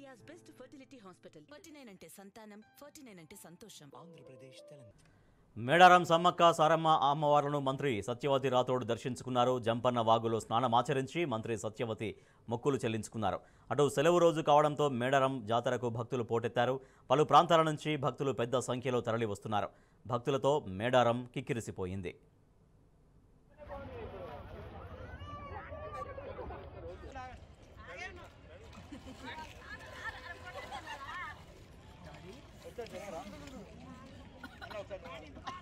India's best fertility hospital forty nine అంటే సంతానం forty nine అంటే సంతోషం ఆంధ్రప్రదేశ్ తెలంగాణ మేడారం సమ్మక్క సారమ్మ అమ్మవార్లను మంత్రి సత్యవతి రాథోడ్ దర్శించుకున్నారు జంపన్న వాగులో స్నానమాచరించి మంత్రి సత్యవతి మొక్కులు చెల్లించుకున్నారు అటు సెలవు రోజు కావడంతో మేడారం జాతరకు భక్తులు పోటెత్తారు పలు ప్రాంతాల నుంచి భక్తులు పెద్ద సంఖ్యలో తరలి వస్తున్నారు భక్తులతో మేడారం కిక్కిరిసిపోయింది ఒకసారి